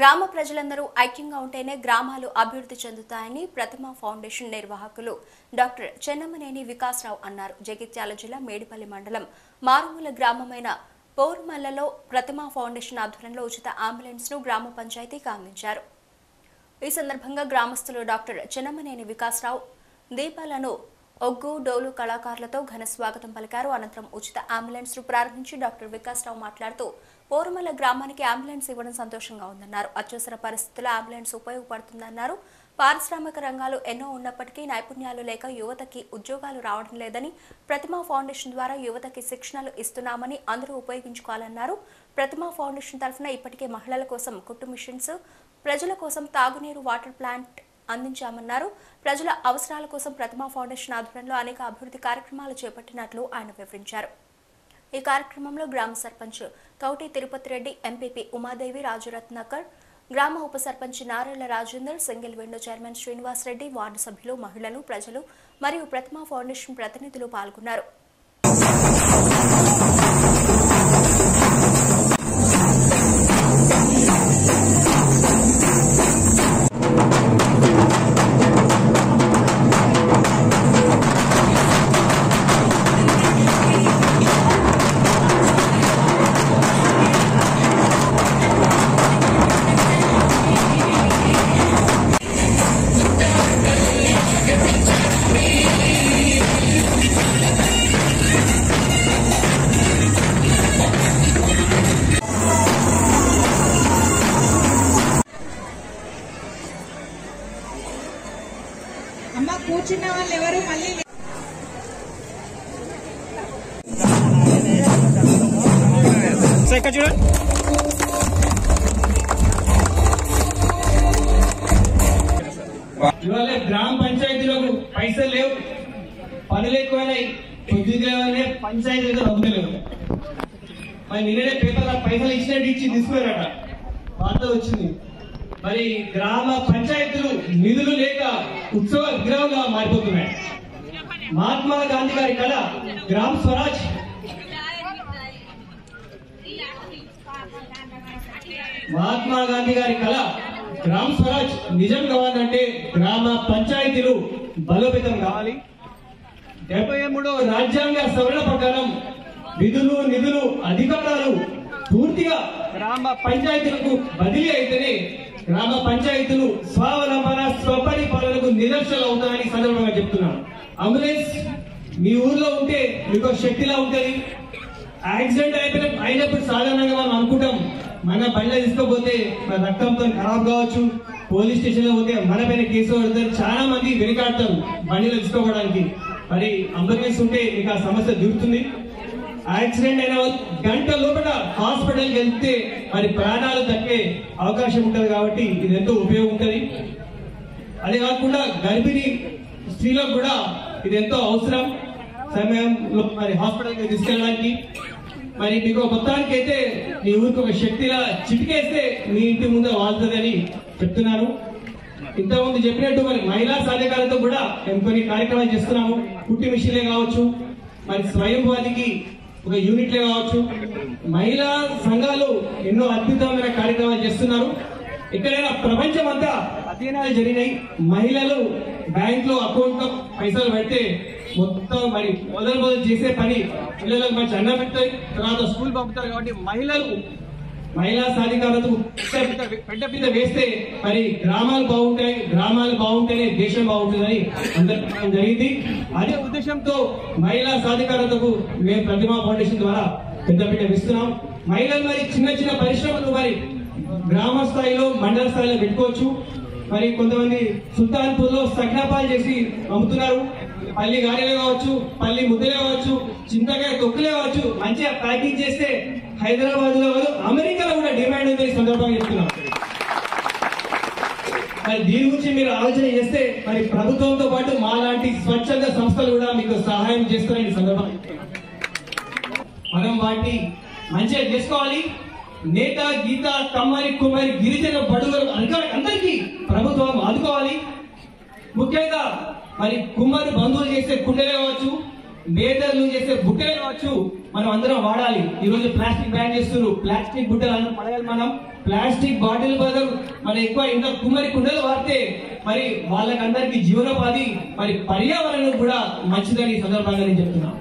గ్రామ ప్రజలందరూ ఐక్యంగా ఉంటేనే గ్రామాలు అభివృద్ధి చెందుతాయని ప్రతిమ ఫౌండేషన్ నిర్వాహకులు డాక్టర్ చెన్నమనేని వికాసరావు అన్నారు జగిత్యాల జిల్లా మేడిపల్లి మండలం మారుమూల గ్రామమైన పోర్మల్లలో ప్రతిమ ఫౌండేషన్ ఆధ్వర్యంలో ఉచిత అంబులెన్స్ ను గ్రామ పంచాయతీకి అందించారు ఈ సందర్భంగా గ్రామస్తులు డాక్టర్ చెన్నమనేని వికాసరావు దీపాలను ఒగ్గు డోలు కళాకారులతో ఘన స్వాగతం పలికారు అనంతరం ఉచిత అంబులెన్స్ ను ప్రారంభించి డాక్టర్ వికాసరావు మాట్లాడుతూ పోరుమల్ల గ్రామానికి అంబులెన్స్ ఇవ్వడం సంతోషంగా ఉందన్నారు అత్యవసర పరిస్థితుల్లో అంబులెన్స్ ఉపయోగపడుతుందన్నారు పారిశ్రామిక రంగాలు ఎన్నో ఉన్నప్పటికీ నైపుణ్యాలు లేక యువతకి ఉద్యోగాలు రావడం లేదని ప్రతిమా ఫౌండేషన్ ద్వారా యువతకి శిక్షణలు ఇస్తున్నామని అందరూ ఉపయోగించుకోవాలన్నారు ప్రతిమా ఫౌండేషన్ తరఫున ఇప్పటికే మహిళల కోసం కుట్టు మిషన్స్ ప్రజల కోసం తాగునీరు వాటర్ ప్లాంట్ అందించామన్నారు ప్రజల అవసరాల కోసం ప్రతిమా ఫౌండేషన్ ఆధ్వర్యంలో అనేక అభివృద్ధి కార్యక్రమాలు చేపట్టినట్లు ఆయన వివరించారు ఈ కార్యక్రమంలో గ్రామ సర్పంచ్ కౌటి తిరుపతి రెడ్డి ఎంపీపీ ఉమాదేవి రాజరత్నాకర్ గ్రామ ఉప sarpanch Narayana Rajender single window chairman Srinivas Reddy ward సభ్యులు మహిళలు ప్రజలు మరియు ప్రతిమా ఫౌండేషన్ ప్రతినిధులు పాల్గొన్నారు అమ్మ కూర్చున్న వాళ్ళు ఎవరు మళ్ళీ లే- సార్ ఇక్కడ చూడండి ఇవాళ గ్రామ పంచాయతీలకు పైసలు లేవు పనులు ఎక్కువైనాయి ఉద్యోగాలనే పంచాయతీలు డబ్బులు లేవు మరి నిన్ననే పేపర్ పైసలు ఇచ్చినట్టు ఇచ్చి తీసుకున్నారట వార్త వచ్చింది మరి గ్రామ పంచాయతీలు నిధులు లేక ఉత్సవ విగ్రహంగా మారిపోతున్నాయి మహాత్మా గాంధీ గారి కళ గ్రామ స్వరాజ్ మహాత్మా గాంధీ గారి కళ గ్రామ స్వరాజ్ నిజం కావాలంటే గ్రామ పంచాయతీలు బలోపేతం కావాలి డెబ్బై మూడో రాజ్యాంగ సవరణ ప్రకారం విధులు నిధులు అధికారాలు పూర్తిగా గ్రామ పంచాయతీలకు బదిలీ అయితేనే గ్రామ పంచాయతీలు స్వావలంబన స్వపరిపాలనకు నిదర్శనలు అవుతాయని ఈ సందర్భంగా చెప్తున్నాను అంబులెన్స్ మీ ఊర్లో ఉంటే మీకు ఒక శక్తిలా ఉంటది యాక్సిడెంట్ అయిపోయిన అయినప్పుడు సాధారణంగా మనం అనుకుంటాం మన బండిలో తీసుకోపోతే మన రక్తంతో ఖరాబ్ కావచ్చు పోలీస్ స్టేషన్ లో పోతే మన పైన కేసు పడతారు చాలా మంది వెనుకాడతారు బండిలో తీసుకోవడానికి మరి అంబులెన్స్ ఉంటే మీకు ఆ సమస్య తీరుతుంది యాక్సిడెంట్ అయిన వాళ్ళు గంట లోపల హాస్పిటల్కి వెళ్తే మరి ప్రాణాలు దక్కే అవకాశం ఉంటుంది కాబట్టి ఇది ఎంతో ఉపయోగం ఉంటుంది అదే కాకుండా గర్భిణీ స్త్రీలకు కూడా ఇది ఎంతో అవసరం సమయంలో మరి హాస్పిటల్కి తీసుకెళ్ళడానికి మరి మీకు మొత్తానికి అయితే మీ ఊరికి ఒక శక్తిలా చిటికేస్తే మీ ఇంటి ముందే వాళ్తుందని చెప్తున్నాను ఇంతకుముందు చెప్పినట్టు మరి మహిళా సాధికారతో కూడా మేము కొన్ని కార్యక్రమాలు చేస్తున్నాము కుట్టి మిషన్లే కావచ్చు మరి స్వయం వాదికి ఒక యూనిట్లే కావచ్చు మహిళా సంఘాలు ఎన్నో అద్భుతమైన కార్యక్రమాలు చేస్తున్నారు ఎక్కడైనా ప్రపంచం అంతా అధ్యయనాలు జరిగినాయి మహిళలు బ్యాంక్ లో అకౌంట్ లో పైసలు పెడితే మొత్తం మరి మొదలు మొదలు చేసే పని పిల్లలకు మంచి అన్నం పెడతాయి తర్వాత స్కూల్ పంపుతారు కాబట్టి మహిళలు మహిళా సాధికారత పెద్ద పెద్ద వేస్తే మరి గ్రామాలు బాగుంటాయి గ్రామాలు బాగుంటేనే దేశం బాగుంటుందని అందరికీ చెప్పడం జరిగింది అదే ఉద్దేశంతో మహిళా సాధికారతకు మేము ప్రతిమా ఫౌండేషన్ ద్వారా పెద్ద పెద్ద ఇస్తున్నాం మహిళలు మరి చిన్న చిన్న పరిశ్రమలు మరి గ్రామ స్థాయిలో మండల స్థాయిలో పెట్టుకోవచ్చు మరి కొంతమంది సుల్తాన్పూర్ లో సగ్నాపాలు చేసి అమ్ముతున్నారు పల్లి గారెలే కావచ్చు పల్లి ముద్దలే కావచ్చు చింతకాయ తొక్కులే కావచ్చు మంచిగా ప్యాకింగ్ చేస్తే హైదరాబాద్ లో కాదు అమెరికాలో కూడా డిమాండ్ ఉంది ఈ సందర్భంగా చెప్తున్నాం మరి దీని గురించి మీరు ఆలోచన చేస్తే మరి ప్రభుత్వంతో పాటు మా లాంటి స్వచ్ఛంద సంస్థలు కూడా మీకు సహాయం చేస్తారని ఈ సందర్భంగా చెప్తున్నాం. మనం వాటిని మంచిగా చేసుకోవాలి నేత గీత కమ్మరి కుమ్మరి గిరిజన బడుగులు అధికారులు అందరికీ ప్రభుత్వం ఆదుకోవాలి ముఖ్యంగా మరి కుమ్మరి బంధువులు చేసే కుండలే కావచ్చు మేదర్లు చేసే బుట్టలే కావచ్చు మనం అందరం వాడాలి ఈ రోజు ప్లాస్టిక్ బ్యాన్ చేస్తున్నారు ప్లాస్టిక్ గుడ్డలను పడగాలి మనం ప్లాస్టిక్ బాటిల్ బదులు మరి ఎక్కువ ఇంకా కుమ్మరి కుండలు వాడితే మరి వాళ్ళకందరికి జీవనోపాధి మరి పర్యావరణం కూడా మంచిదని ఈ సందర్భంగా నేను చెప్తున్నాను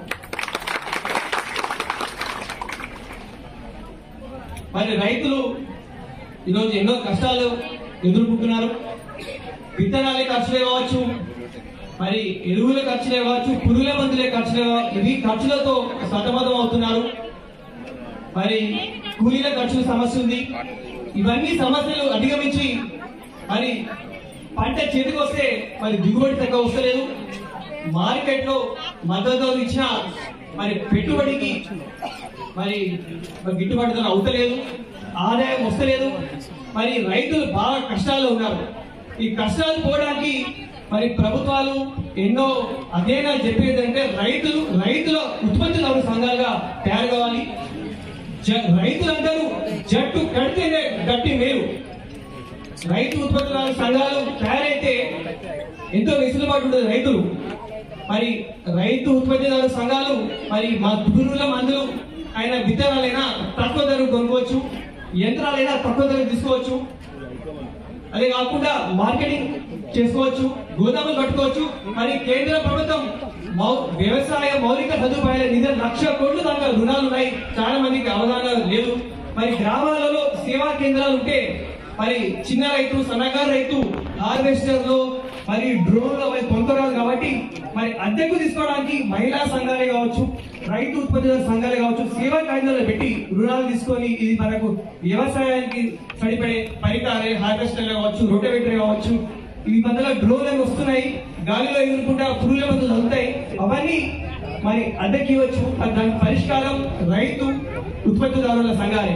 మరి రైతులు ఈరోజు ఎన్నో కష్టాలు ఎదుర్కొంటున్నారు విత్తనాలే ఖర్చులే కావచ్చు మరి ఎరువుల ఖర్చులే కావచ్చు పురుగుల మందులే ఖర్చులే కావచ్చు ఇవి ఖర్చులతో సతమతం అవుతున్నారు మరి కూలీల ఖర్చుల సమస్య ఉంది ఇవన్నీ సమస్యలు అధిగమించి మరి పంట చేతికి వస్తే మరి దిగుబడి తక్కువ వస్తలేదు మార్కెట్ లో మద్దతు ధర ఇచ్చిన మరి పెట్టుబడికి మరి మరి గిట్టుబాటు ధర అవుతలేదు ఆదాయం వస్తలేదు మరి రైతులు బాగా కష్టాల్లో ఉన్నారు ఈ కష్టాలు పోవడానికి మరి ప్రభుత్వాలు ఎన్నో అధ్యయనాలు చెప్పేదంటే రైతులు రైతుల ఉత్పత్తిదారు సంఘాలుగా తయారు కావాలి జ- రైతులందరూ జట్టు కడితేనే గట్టి మేలు రైతు ఉత్పత్తిదారు సంఘాలు తయారైతే ఎంతో వెసులుబాటు ఉంటుంది రైతులు మరి రైతు ఉత్పత్తిదారు సంఘాలు మరి మా పురుగుల మందులు అయిన విత్తనాలైనా తక్కువ ధరకు కొనుక్కోవచ్చు యంత్రాలైనా తక్కువ ధరకు తీసుకోవచ్చు అదే కాకుండా మార్కెటింగ్ చేసుకోవచ్చు గోదాములు కట్టుకోవచ్చు మరి కేంద్ర ప్రభుత్వం మౌ- వ్యవసాయ మౌలిక సదుపాయాల నిధులు లక్ష కోట్ల దాకా రుణాలు ఉన్నాయి చాలా మందికి అవగాహన లేదు మరి గ్రామాలలో సేవా కేంద్రాలు ఉంటే మరి చిన్న రైతు సన్నకారు రైతు హార్వెస్టర్లు మరి డ్రోన్లు అవి పొందరాదు కాబట్టి మరి అద్దెకు తీసుకోవడానికి మహిళా సంఘాలే కావచ్చు రైతు ఉత్పత్తిదారు సంఘాలే కావచ్చు సేవా కేంద్రాలు పెట్టి రుణాలు తీసుకొని ఇది మనకు వ్యవసాయానికి సరిపడే పరికరాలే హార్వెస్టర్లు కావచ్చు రొటవేటర్ కావచ్చు ఈ మధ్యలో డ్రోన్ అని వస్తున్నాయి గాలిలో ఎగురుకుంటా పురుగుల మందులు అవుతాయి అవన్నీ మరి అద్దెకి ఇవ్వచ్చు మరి దానికి పరిష్కారం రైతు ఉత్పత్తిదారుల సంఘాలే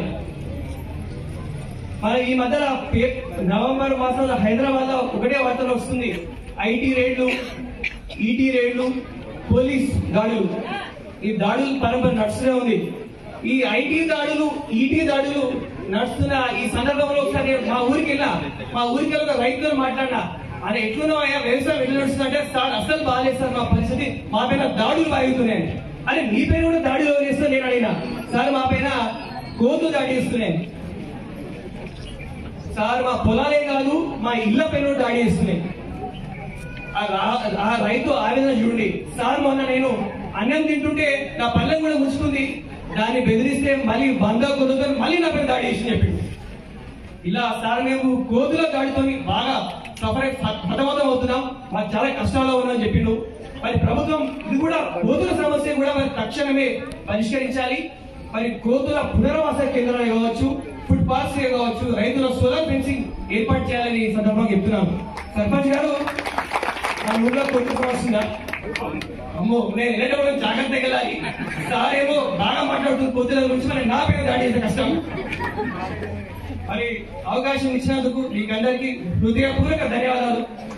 మరి ఈ మధ్యన పే- నవంబర్ మాసంలో హైదరాబాద్ లో ఒకటే వార్తలు వస్తుంది ఐటీ రేడ్లు ఈటీ రేడ్లు పోలీస్ దాడులు ఈ దాడులు పరంపర నడుస్తూనే ఉంది ఈ ఐటీ దాడులు ఈటీ దాడులు నడుస్తున్న ఈ సందర్భంలో ఒకసారి మా ఊరికి వెళ్ళా మా ఊరికి వెళ్ళి ఒక రైతుతో మాట్లాడినా అని ఎట్లున్నావు అయ్యా వ్యవసాయం ఎట్లా నడుస్తుందంటే సార్ అసలు బాగాలేదు సార్ మా పరిస్థితి మా పైన దాడులు బాగుతున్నాయి అని మీ పైన కూడా దాడులు ఎవరు చేస్తారు నేను అడిగినా సార్ మా పైన కోతు దాడి చేస్తున్నాయి సార్ మా పొలాలే కాదు మా ఇళ్ల పైన కూడా దాడి చేస్తున్నాయి ఆ రా- ఆ రైతు ఆవేదన చూడండి సార్ మొన్న నేను అన్నం తింటుంటే నా పళ్ళెం కూడా ముంచుకుంది దాన్ని బెదిరిస్తే మళ్ళీ వంద కొద్దుకొని మళ్ళీ నా పైన దాడి చేసి చెప్పింది ఇలా సార్ మేము కోతుల దాడితోని బాగా సఫర్ హతమతం అవుతున్నాం మాకు చాలా కష్టాల్లో ఉన్నామని చెప్పిండు మరి ప్రభుత్వం ఇది కూడా కోతుల సమస్య కూడా మరి తక్షణమే పరిష్కరించాలి మరి కోతుల పునరావాస కేంద్రాలు కావచ్చు ఫుడ్ పార్క్స్ కావచ్చు రైతుల సోలార్ ఫెన్సింగ్ ఏర్పాటు చేయాలని ఈ సందర్భంగా చెప్తున్నాను సర్పంచ్ గారు మన ఊళ్ళో కొత్త సమస్య ఉందా అమ్మో నేను వెళ్ళేటప్పుడు జాగ్రత్తగా వెళ్ళాలి సార్ ఏమో బాగా మాట్లాడుతుంది కోతుల గురించి మరి నా పేరు దాడి చేసే కష్టం మరి అవకాశం ఇచ్చినందుకు మీకు అందరికీ హృదయపూర్వక ధన్యవాదాలు